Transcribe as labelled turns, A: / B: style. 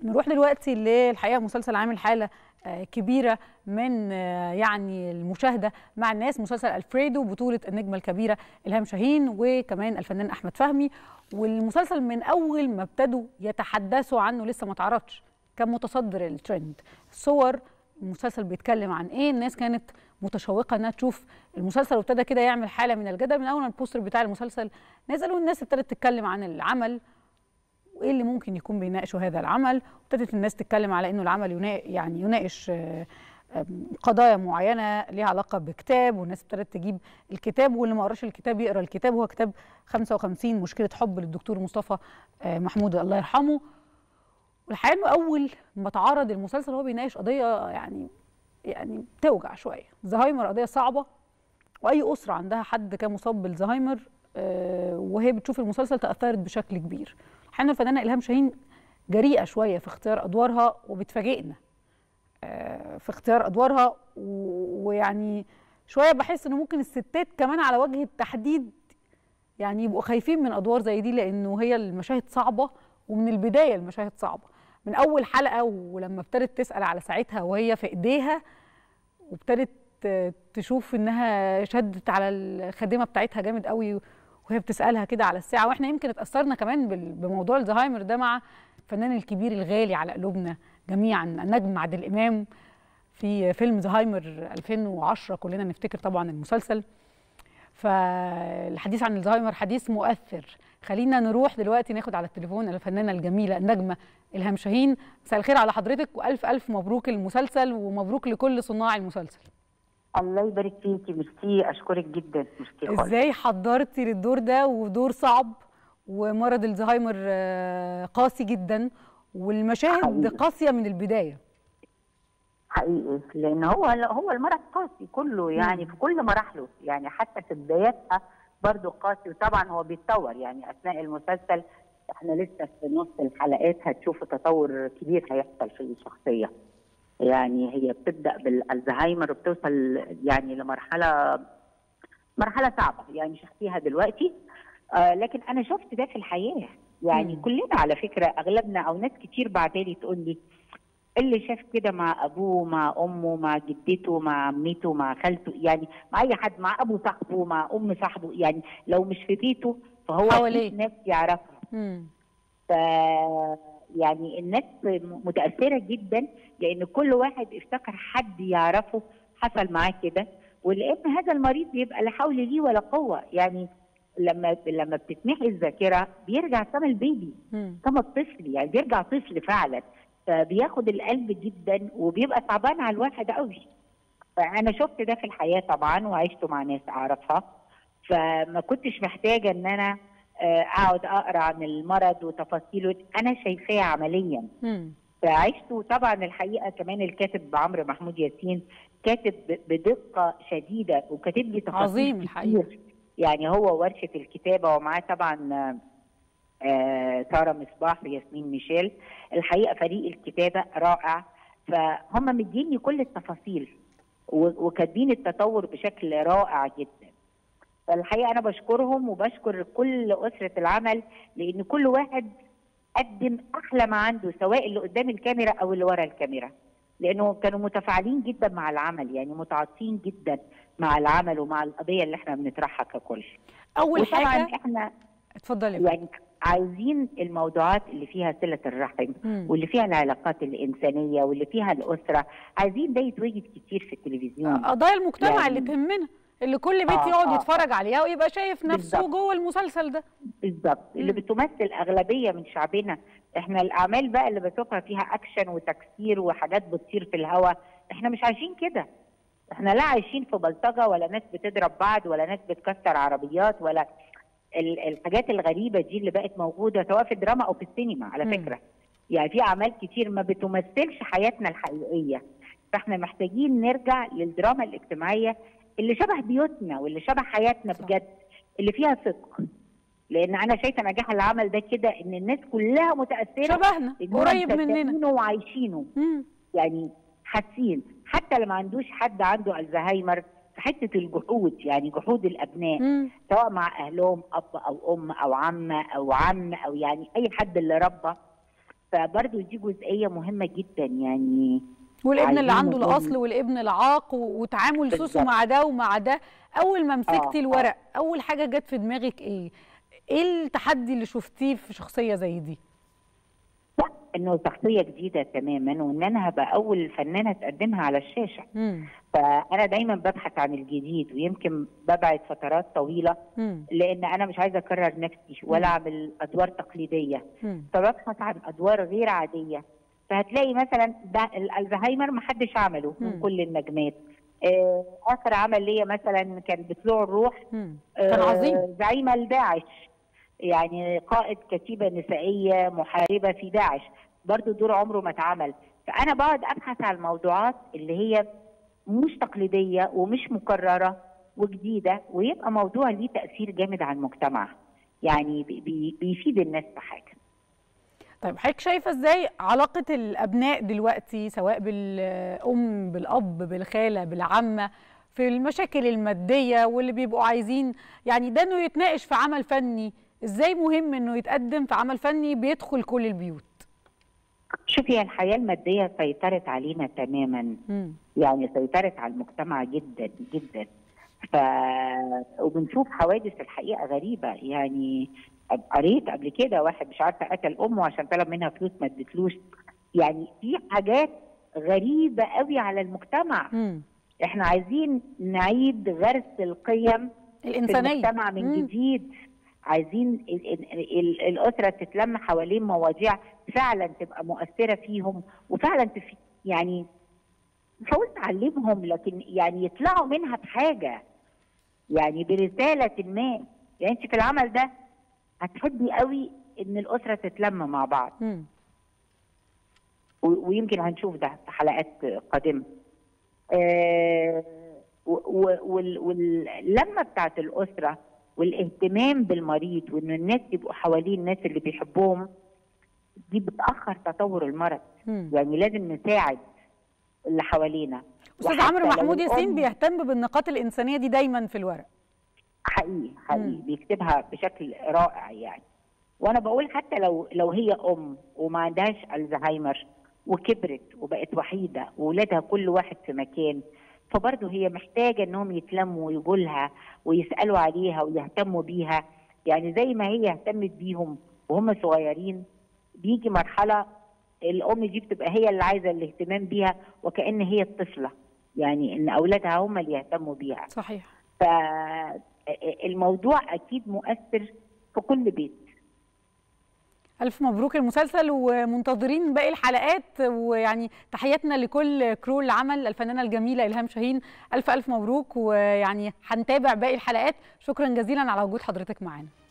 A: نروح دلوقتي للحقيقه مسلسل عامل حاله آه، كبيره من آه، يعني المشاهده مع الناس مسلسل الفريدو بطوله النجمه الكبيره الهام شاهين وكمان الفنان احمد فهمي والمسلسل من اول ما ابتدوا يتحدثوا عنه لسه ما اتعرضش كان متصدر الترند صور المسلسل بيتكلم عن ايه الناس كانت متشوقه انها تشوف المسلسل وابتدى كده يعمل حاله من الجدل من اول ما البوستر بتاع المسلسل نزل والناس ابتدت تتكلم عن العمل وايه اللي ممكن يكون بيناقشوا هذا العمل وابتدت الناس تتكلم على انه العمل ينا... يعني يناقش آه، آه، قضايا معينه ليها علاقه بكتاب والناس ابتدت تجيب الكتاب واللي ما قراش الكتاب يقرا الكتاب هو كتاب 55 مشكله حب للدكتور مصطفى آه، محمود الله يرحمه والحقيقه انه اول ما اتعرض المسلسل هو بيناقش قضيه يعني يعني توجع شويه زهايمر قضيه صعبه واي اسره عندها حد كان مصاب بالزهايمر آه، وهي بتشوف المسلسل تاثرت بشكل كبير الحقيقه الفنانه الهام شاهين جريئه شويه في اختيار ادوارها وبتفاجئنا آه، في اختيار ادوارها و- ويعني شويه بحس انه ممكن الستات كمان على وجه التحديد يعني يبقوا خايفين من ادوار زي دي لانه هي المشاهد صعبه ومن البدايه المشاهد صعبه من اول حلقه ولما ابتدت تسال على ساعتها وهي في ايديها وابتدت ت- تشوف انها شدت على الخادمه بتاعتها جامد قوي وهي بتسالها كده على الساعه واحنا يمكن اتاثرنا كمان بال- بموضوع الزهايمر ده مع الفنان الكبير الغالي على قلوبنا جميعا النجم عادل امام في فيلم زهايمر 2010 كلنا نفتكر طبعا المسلسل فالحديث عن الزهايمر حديث مؤثر خلينا نروح دلوقتي ناخد على التليفون الفنانه الجميله النجمه الهام شاهين مساء الخير على حضرتك والف الف مبروك المسلسل ومبروك لكل صناع المسلسل
B: الله يبارك فيكي ميرسي اشكرك جدا ميرسي خالص
A: ازاي حضرتي للدور ده ودور صعب ومرض الزهايمر آه، قاسي جدا والمشاهد
B: حقيقي.
A: قاسيه من البدايه
B: حقيقي لان هو هو المرض قاسي كله يعني في كل مراحله يعني حتى في بداياتها برضه قاسي وطبعا هو بيتطور يعني اثناء المسلسل احنا لسه في نص الحلقات هتشوفوا تطور كبير هيحصل في الشخصيه يعني هي بتبدا بالالزهايمر وبتوصل يعني لمرحله مرحله صعبه يعني مش هحكيها دلوقتي آه لكن انا شفت ده في الحياه يعني
A: مم.
B: كلنا على فكره اغلبنا او ناس كتير بعتالي تقول لي اللي شاف كده مع ابوه مع امه مع جدته مع عمته مع خالته يعني مع اي حد مع ابو صاحبه مع ام صاحبه يعني لو مش في بيته فهو
A: حواليه.
B: أكيد ناس يعرفها
A: مم.
B: ف يعني الناس متاثره جدا لان كل واحد افتكر حد يعرفه حصل معاه كده ولان هذا المريض بيبقى لا حول ليه ولا قوه يعني لما لما بتتمحي الذاكره بيرجع كما البيبي
A: مم.
B: كما الطفل يعني بيرجع طفل فعلا فبياخد القلب جدا وبيبقى صعبان على الواحد قوي فانا شفت ده في الحياه طبعا وعشته مع ناس اعرفها فما كنتش محتاجه ان انا آه، اقعد اقرا عن المرض وتفاصيله انا شايفاه عمليا
A: مم.
B: فعشته طبعا الحقيقه كمان الكاتب عمرو محمود ياسين كاتب ب- بدقه شديده وكاتب لي تفاصيل
A: عظيم الحقيقة.
B: كتير. يعني هو ورشه الكتابه ومعاه طبعا آه، آه، ساره مصباح وياسمين ميشيل الحقيقه فريق الكتابه رائع فهم مديني كل التفاصيل و- وكاتبين التطور بشكل رائع جدا فالحقيقه انا بشكرهم وبشكر كل اسره العمل لان كل واحد قدم احلى ما عنده سواء اللي قدام الكاميرا او اللي ورا الكاميرا لانه كانوا متفاعلين جدا مع العمل يعني متعاطفين جدا مع العمل ومع القضيه اللي احنا بنطرحها ككل
A: اول
B: وطبعا
A: حاجه
B: احنا
A: اتفضلي بقى.
B: يعني عايزين الموضوعات اللي فيها صله الرحم
A: مم.
B: واللي فيها العلاقات الانسانيه واللي فيها الاسره عايزين ده يتواجد كتير في التلفزيون
A: قضايا المجتمع
B: يعني-
A: اللي تهمنا اللي كل بيت
B: آه،
A: يقعد
B: آه،
A: يتفرج عليها ويبقى شايف نفسه
B: بالظبط.
A: جوه المسلسل ده
B: بالظبط اللي
A: مم.
B: بتمثل اغلبيه من شعبنا احنا الاعمال بقى اللي بشوفها فيها اكشن وتكسير وحاجات بتطير في الهواء احنا مش عايشين كده احنا لا عايشين في بلطجه ولا ناس بتضرب بعض ولا ناس بتكسر عربيات ولا ال- الحاجات الغريبه دي اللي بقت موجوده سواء في الدراما او في السينما على
A: مم.
B: فكره يعني في اعمال كتير ما بتمثلش حياتنا الحقيقيه فاحنا محتاجين نرجع للدراما الاجتماعيه اللي شبه بيوتنا واللي شبه حياتنا
A: صح.
B: بجد اللي فيها صدق لان انا شايفه نجاح العمل ده كده ان الناس كلها متاثره
A: شبهنا
B: إن هم
A: قريب مننا
B: مصدقينه وعايشينه
A: مم.
B: يعني حاسين حتى اللي ما عندوش حد عنده الزهايمر في حته الجحود يعني جحود الابناء
A: مم.
B: سواء مع اهلهم اب او ام او عمه او عم او يعني اي حد اللي ربى فبرضه دي جزئيه مهمه جدا يعني
A: والابن اللي
B: عايزين
A: عنده
B: نقول-
A: الاصل والابن العاق و- وتعامل سوسو
B: بالظبط.
A: مع ده ومع ده اول ما مسكتي
B: آه،
A: الورق اول حاجه جت في دماغك ايه ايه التحدي اللي شفتيه في شخصيه زي دي
B: لا انه شخصيه جديده تماما وان انا هبقى اول فنانه تقدمها على الشاشه
A: مم.
B: فانا دايما ببحث عن الجديد ويمكن ببعد فترات طويله
A: مم.
B: لان انا مش عايزه اكرر نفسي ولا اعمل ادوار تقليديه
A: مم.
B: فببحث عن ادوار غير عاديه فهتلاقي مثلا ده الزهايمر ما حدش عمله
A: مم.
B: من كل النجمات آه، اخر عمل ليا مثلا كان بطلوع الروح
A: مم. كان
B: آه،
A: عظيم
B: زعيمه لداعش يعني قائد كتيبه نسائيه محاربه في داعش برضو دور عمره ما اتعمل فانا بقعد ابحث عن الموضوعات اللي هي مش تقليديه ومش مكرره وجديده ويبقى موضوع ليه تاثير جامد على المجتمع يعني بي- بي- بيفيد الناس بحاجه
A: طيب حضرتك شايفه ازاي علاقه الابناء دلوقتي سواء بالام بالاب بالخاله بالعمه في المشاكل الماديه واللي بيبقوا عايزين يعني ده انه يتناقش في عمل فني ازاي مهم انه يتقدم في عمل فني بيدخل كل البيوت
B: شوفي الحياه الماديه سيطرت علينا تماما
A: مم.
B: يعني سيطرت على المجتمع جدا جدا ف وبنشوف حوادث الحقيقه غريبه يعني قريت قبل كده واحد مش عارفه قتل امه عشان طلب منها فلوس ما ادتلوش يعني في حاجات غريبه قوي على المجتمع
A: مم.
B: احنا عايزين نعيد غرس القيم في
A: الانسانيه
B: المجتمع من
A: مم.
B: جديد عايزين ال- ال- ال- الاسره تتلم حوالين مواضيع فعلا تبقى مؤثره فيهم وفعلا تف... يعني مش هقول تعلمهم لكن يعني يطلعوا منها بحاجه يعني برساله ما يعني انت في العمل ده هتحبي قوي ان الاسره تتلم مع بعض
A: مم.
B: و- ويمكن هنشوف ده في حلقات قادمه آه، و- و- وال- واللمه بتاعت الاسره والاهتمام بالمريض وان الناس يبقوا حوالين الناس اللي بيحبوهم دي بتاخر تطور المرض
A: مم.
B: يعني لازم نساعد اللي حوالينا
A: استاذ
B: وحتى
A: عمرو
B: لو
A: محمود ياسين
B: الأم-
A: بيهتم بالنقاط الانسانيه دي دايما في الورق
B: حقيقي حقيقي
A: مم.
B: بيكتبها بشكل رائع يعني وانا بقول حتى لو لو هي ام وما عندهاش الزهايمر وكبرت وبقت وحيده واولادها كل واحد في مكان فبرضه هي محتاجه انهم يتلموا ويجوا لها ويسالوا عليها ويهتموا بيها يعني زي ما هي اهتمت بيهم وهم صغيرين بيجي مرحله الام دي بتبقى هي اللي عايزه الاهتمام بيها وكأن هي الطفله يعني ان اولادها هم اللي يهتموا بيها
A: صحيح
B: فالموضوع اكيد مؤثر في كل بيت
A: ألف مبروك المسلسل ومنتظرين باقي الحلقات ويعني تحياتنا لكل كرو العمل الفنانة الجميلة إلهام شاهين ألف ألف مبروك ويعني هنتابع باقي الحلقات شكرا جزيلا على وجود حضرتك معانا